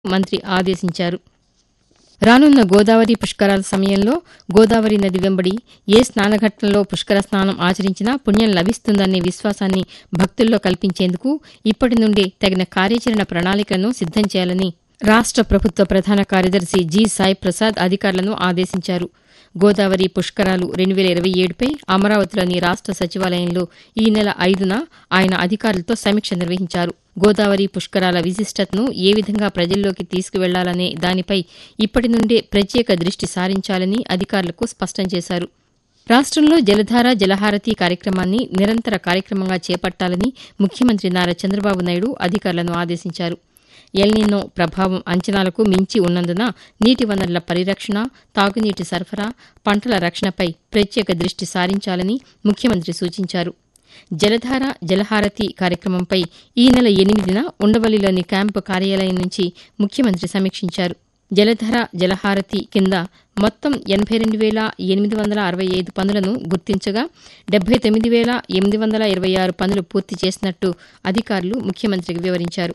మంత్రి ఆదేశించారు రానున్న గోదావరి పుష్కరాల సమయంలో గోదావరి నది వెంబడి ఏ స్నానఘట్టంలో పుష్కర స్నానం ఆచరించినా పుణ్యం లభిస్తుందనే విశ్వాసాన్ని భక్తుల్లో కల్పించేందుకు ఇప్పటి నుండే తగిన కార్యాచరణ ప్రణాళికలను సిద్దం చేయాలని రాష్ట ప్రభుత్వ ప్రధాన కార్యదర్శి జి సాయి ప్రసాద్ అధికారులను ఆదేశించారు గోదావరి పుష్కరాలు రెండు వేల ఇరవై ఏడుపై అమరావతిలోని రాష్ట సచివాలయంలో ఈ నెల ఐదున ఆయన అధికారులతో సమీక్ష నిర్వహించారు గోదావరి పుష్కరాల విశిష్టతను ఏ విధంగా ప్రజల్లోకి తీసుకువెళ్లాలనే దానిపై ఇప్పటి నుండే ప్రత్యేక దృష్టి సారించాలని అధికారులకు స్పష్టం చేశారు రాష్ట్రంలో జలధార జలహారతి కార్యక్రమాన్ని నిరంతర కార్యక్రమంగా చేపట్టాలని ముఖ్యమంత్రి నారా చంద్రబాబు నాయుడు అధికారులను ఆదేశించారు ఎల్నినో ప్రభావం అంచనాలకు మించి ఉన్నందున నీటి వనరుల పరిరక్షణ తాగునీటి సరఫరా పంటల రక్షణపై ప్రత్యేక దృష్టి సారించాలని ముఖ్యమంత్రి సూచించారు జలధార జలహారతి కార్యక్రమంపై ఈ నెల ఎనిమిదిన ఉండవల్లిలోని క్యాంపు కార్యాలయం నుంచి ముఖ్యమంత్రి సమీక్షించారు జలధర జలహారతి కింద మొత్తం ఎనభై రెండు వేల ఎనిమిది వందల అరవై ఐదు పనులను గుర్తించగా డెబ్బై తొమ్మిది వేల ఎనిమిది వందల ఇరవై ఆరు పనులు పూర్తి చేసినట్టు అధికారులు ముఖ్యమంత్రికి వివరించారు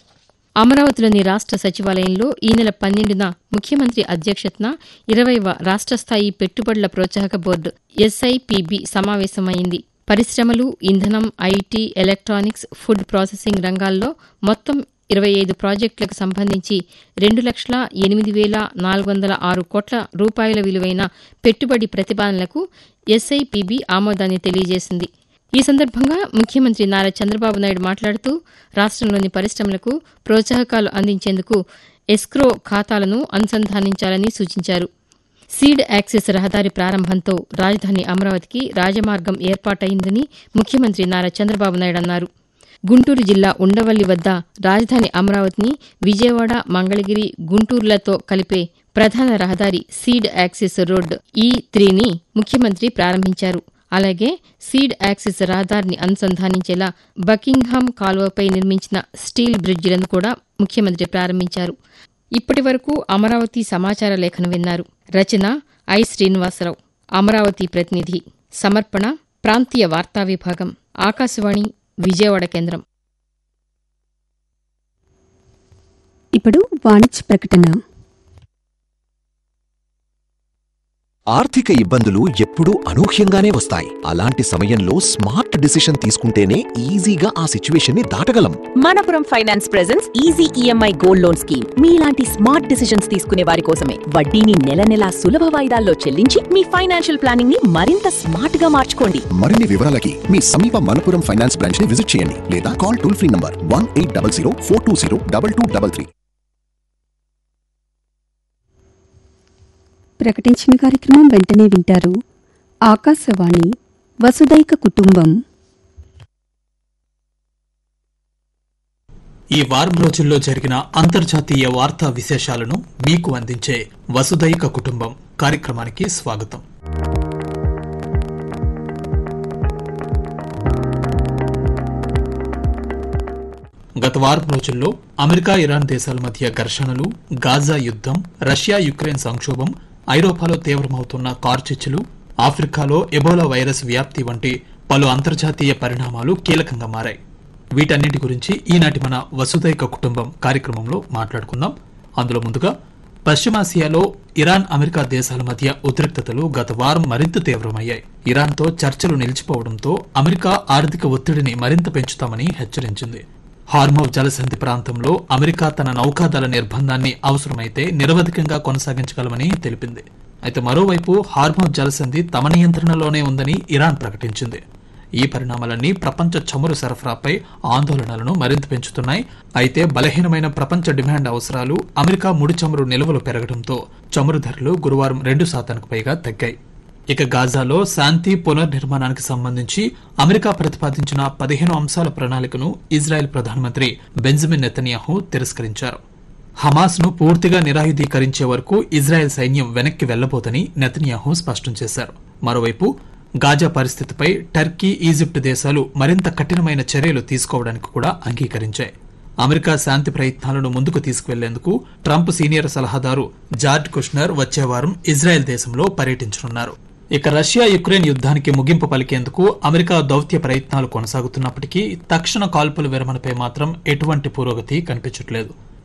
అమరావతిలోని రాష్ట సచివాలయంలో ఈ నెల పన్నెండున ముఖ్యమంత్రి అధ్యక్షతన ఇరవైవ రాష్ట స్థాయి పెట్టుబడుల ప్రోత్సాహక బోర్డు ఎస్ఐపిబి సమావేశమైంది పరిశ్రమలు ఇంధనం ఐటీ ఎలక్ట్రానిక్స్ ఫుడ్ ప్రాసెసింగ్ రంగాల్లో మొత్తం ఇరవై ఐదు ప్రాజెక్టులకు సంబంధించి రెండు లక్షల ఎనిమిది వేల నాలుగు వందల ఆరు కోట్ల రూపాయల విలువైన పెట్టుబడి ప్రతిపాదనలకు ఎస్ఐపిబి ఆమోదాన్ని తెలియజేసింది ఈ సందర్భంగా ముఖ్యమంత్రి నారా చంద్రబాబు నాయుడు మాట్లాడుతూ రాష్ట్రంలోని పరిశ్రమలకు ప్రోత్సాహకాలు అందించేందుకు ఎస్క్రో ఖాతాలను అనుసంధానించాలని సూచించారు సీడ్ యాక్సెస్ రహదారి ప్రారంభంతో రాజధాని అమరావతికి రాజమార్గం ఏర్పాటైందని ముఖ్యమంత్రి నారా చంద్రబాబు నాయుడు అన్నారు గుంటూరు జిల్లా ఉండవల్లి వద్ద రాజధాని అమరావతిని విజయవాడ మంగళగిరి గుంటూరులతో కలిపే ప్రధాన రహదారి సీడ్ యాక్సెస్ రోడ్ ఈ త్రీని ముఖ్యమంత్రి ప్రారంభించారు అలాగే సీడ్ యాక్సెస్ రహదారిని అనుసంధానించేలా బకింగ్హామ్ కాలువపై నిర్మించిన స్టీల్ బ్రిడ్జిలను కూడా ముఖ్యమంత్రి ప్రారంభించారు ఇప్పటి వరకు అమరావతి సమాచార లేఖను విన్నారు రచన ఐ శ్రీనివాసరావు అమరావతి ప్రతినిధి సమర్పణ ప్రాంతీయ వార్తా విభాగం ఆకాశవాణి విజయవాడ కేంద్రం ఇప్పుడు వాణిజ్య ప్రకటన ఆర్థిక ఇబ్బందులు ఎప్పుడూ అనూహ్యంగానే వస్తాయి అలాంటి సమయంలో స్మార్ట్ డిసిషన్ తీసుకుంటేనే ఈజీగా ఆ సిచ్యువేషన్ ని దాటగలం Manappuram finance presence easy EMI gold loan scheme మీలాంటి స్మార్ట్ డిసిషన్స్ తీసుకునే వారి కోసమే వడ్డీని నెల నెలా సులభ వాయిదాల్లో చెల్లించి మీ ఫైనాన్షియల్ ప్లానింగ్ ని మరింత స్మార్ట్ గా మార్చుకోండి మరిన్ని వివరాలకి మీ సమీప మనపురం ఫైనాన్స్ బ్రాంచ్ ని విజిట్ చేయండి లేదా call toll free number one eight double zero four two zero double two double three ప్రకటించిన కార్యక్రమం వెంటనే వింటారు ఆకాశవాణి వసుదైక కుటుంబం ఈ వారం రోజుల్లో జరిగిన అంతర్జాతీయ వార్తా విశేషాలను మీకు అందించే వసుదైక కుటుంబం కార్యక్రమానికి స్వాగతం గత వారం రోజుల్లో అమెరికా ఇరాన్ దేశాల మధ్య ఘర్షణలు గాజా యుద్ధం రష్యా యుక్రెయిన్ సంక్షోభం ఐరోపాలో తీవ్రమవుతున్న కార్చిచ్చులు ఆఫ్రికాలో ఎబోలా వైరస్ వ్యాప్తి వంటి పలు అంతర్జాతీయ పరిణామాలు కీలకంగా మారాయి వీటన్నిటి గురించి ఈనాటి మన వసుదైక కుటుంబం కార్యక్రమంలో మాట్లాడుకుందాం అందులో ముందుగా పశ్చిమాసియాలో ఇరాన్ అమెరికా దేశాల మధ్య ఉద్రిక్తతలు గత వారం మరింత తీవ్రమయ్యాయి ఇరాన్తో చర్చలు నిలిచిపోవడంతో అమెరికా ఆర్థిక ఒత్తిడిని మరింత పెంచుతామని హెచ్చరించింది హార్మోవ్ జలసంధి ప్రాంతంలో అమెరికా తన నౌకాదళ నిర్బంధాన్ని అవసరమైతే నిరవధికంగా కొనసాగించగలమని తెలిపింది అయితే మరోవైపు హార్మోవ్ జలసంధి తమ నియంత్రణలోనే ఉందని ఇరాన్ ప్రకటించింది ఈ పరిణామాలన్నీ ప్రపంచ చమురు సరఫరాపై ఆందోళనలను మరింత పెంచుతున్నాయి అయితే బలహీనమైన ప్రపంచ డిమాండ్ అవసరాలు అమెరికా ముడి చమురు నిల్వలు పెరగడంతో చమురు ధరలు గురువారం రెండు శాతానికి పైగా తగ్గాయి ఇక గాజాలో శాంతి పునర్నిర్మాణానికి సంబంధించి అమెరికా ప్రతిపాదించిన పదిహేను అంశాల ప్రణాళికను ఇజ్రాయెల్ ప్రధానమంత్రి బెంజమిన్ నెతన్యాహు తిరస్కరించారు హమాస్ ను పూర్తిగా నిరాయుధీకరించే వరకు ఇజ్రాయెల్ సైన్యం వెనక్కి వెళ్లబోదని నెతన్యాహు స్పష్టం చేశారు మరోవైపు గాజా పరిస్థితిపై టర్కీ ఈజిప్ట్ దేశాలు మరింత కఠినమైన చర్యలు తీసుకోవడానికి కూడా అంగీకరించాయి అమెరికా శాంతి ప్రయత్నాలను ముందుకు తీసుకువెళ్లేందుకు ట్రంప్ సీనియర్ సలహాదారు జార్జ్ కుష్నర్ వచ్చే వారం ఇజ్రాయెల్ దేశంలో పర్యటించనున్నారు ఇక రష్యా యుక్రెయిన్ యుద్ధానికి ముగింపు పలికేందుకు అమెరికా దౌత్య ప్రయత్నాలు కొనసాగుతున్నప్పటికీ తక్షణ కాల్పుల విరమణపై మాత్రం ఎటువంటి పురోగతి కనిపించట్లేదు